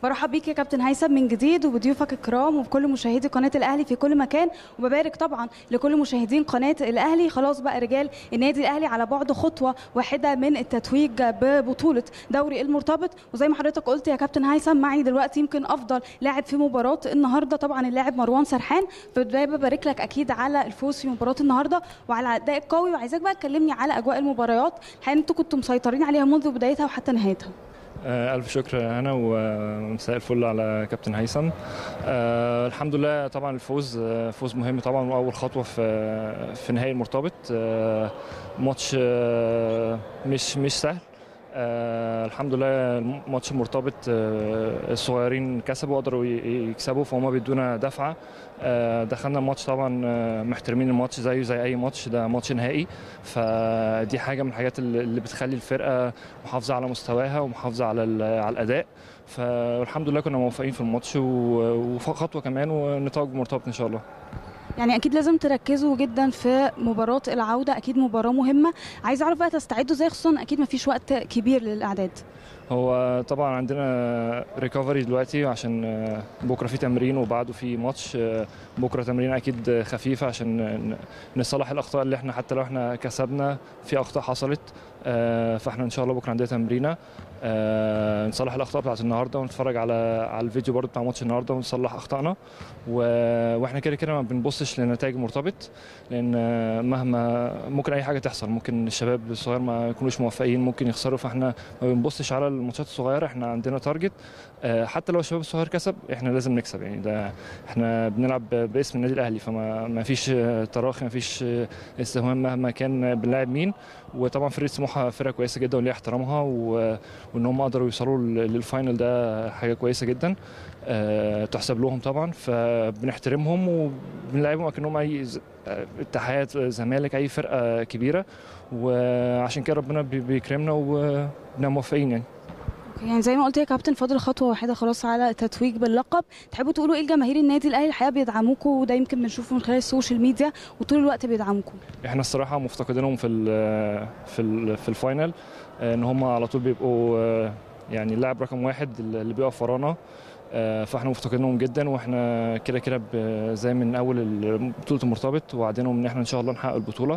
برحب بيك يا كابتن هيثم من جديد وبضيوفك الكرام وبكل مشاهدي قناه الاهلي في كل مكان وببارك طبعا لكل مشاهدين قناه الاهلي خلاص بقى رجال النادي الاهلي على بعد خطوه واحده من التتويج ببطوله دوري المرتبط وزي ما حضرتك قلت يا كابتن هيثم معي دلوقتي يمكن افضل لاعب في مباراه النهارده طبعا اللاعب مروان سرحان في البدايه ببارك لك اكيد على الفوز في مباراه النهارده وعلى الاداء القوي وعايزاك بقى تكلمني على اجواء المباريات الحقيقه انتوا كنتوا مسيطرين عليها منذ بدايتها وحتى نهايتها آه، ألف شكر أنا ومساء الفل على كابتن هيثم آه، الحمد لله طبعا الفوز آه، فوز مهم طبعا وأول خطوة في في نهائي المرتبط آه، ماتش آه، مش مش سهل آه الحمد لله ماتش مرتبط آه الصغيرين كسبوا قدروا ي- يكسبوا فهم بيدونا دفعه آه دخلنا الماتش طبعا آه محترمين الماتش زيه زي اي ماتش ده ماتش نهائي فدي حاجه من الحاجات اللي اللي بتخلي الفرقه محافظه على مستواها ومحافظه على ال- على الاداء فالحمد لله كنا موفقين في الماتش و- وخطوه كمان ونتوج مرتبط ان شاء الله يعني اكيد لازم تركزوا جدا في مباراه العوده اكيد مباراه مهمه عايز اعرف بقى تستعدوا ازاي خصوصا اكيد ما فيش وقت كبير للاعداد هو طبعا عندنا ريكفري دلوقتي عشان آه، بكره في تمرين وبعده في ماتش آه، بكره تمرين اكيد خفيفه عشان ن- نصلح الاخطاء اللي احنا حتى لو احنا كسبنا في اخطاء حصلت آه، فاحنا ان شاء الله بكره عندنا تمرينه آه، نصلح الاخطاء بتاعت النهارده ونتفرج على على الفيديو برضه بتاع ماتش النهارده ونصلح اخطائنا و- واحنا كده كده ما بنبصش لنتائج مرتبط لان آه، مهما ممكن اي حاجه تحصل ممكن الشباب الصغير ما يكونوش موفقين ممكن يخسروا فاحنا ما بنبصش على الماتشات الصغيره احنا عندنا تارجت آه، حتى لو الشباب الصغير كسب احنا لازم نكسب يعني ده احنا بنلعب باسم النادي الاهلي فما ما فيش آه، تراخي ما فيش آه، استهوان مهما كان بنلاعب مين وطبعا فرقه سموحه فرقه كويسه جدا وليها احترامها و- وان هم قدروا يوصلوا لل- للفاينل ده حاجه كويسه جدا آه، تحسب لهم طبعا فبنحترمهم وبنلعبهم اكنهم اي ز- آه، اتحاد زمالك اي فرقه كبيره وعشان كده ربنا بي- بيكرمنا وبنبقى موفقين يعني يعني زي ما قلت يا كابتن فاضل خطوه واحده خلاص على التتويج باللقب تحبوا تقولوا ايه لجماهير النادي الاهلي الحقيقه بيدعموكم وده يمكن بنشوفه من خلال السوشيال ميديا وطول الوقت بيدعموكم احنا الصراحه مفتقدينهم في ال في ال في الفاينل آه، ان هم على طول بيبقوا آه، يعني اللاعب رقم واحد اللي بيقف ورانا آه، فاحنا مفتقدينهم جدا واحنا كده كده ب- زي من اول ال- بطوله المرتبط وعدينهم ان احنا ان شاء الله نحقق البطوله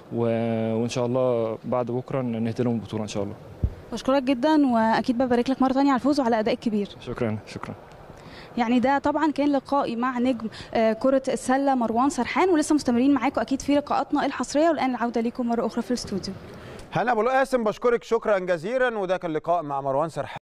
و- وان شاء الله بعد بكره نهدي لهم البطوله ان شاء الله بشكرك جدا واكيد ببارك لك مره ثانيه على الفوز وعلى اداء كبير شكرا شكرا يعني ده طبعا كان لقائي مع نجم آه، كره السله مروان سرحان ولسه مستمرين معاكم اكيد في لقاءاتنا الحصريه والان العوده ليكم مره اخرى في الاستوديو هلا ابو القاسم بشكرك شكرا جزيلا وده كان لقاء مع مروان سرحان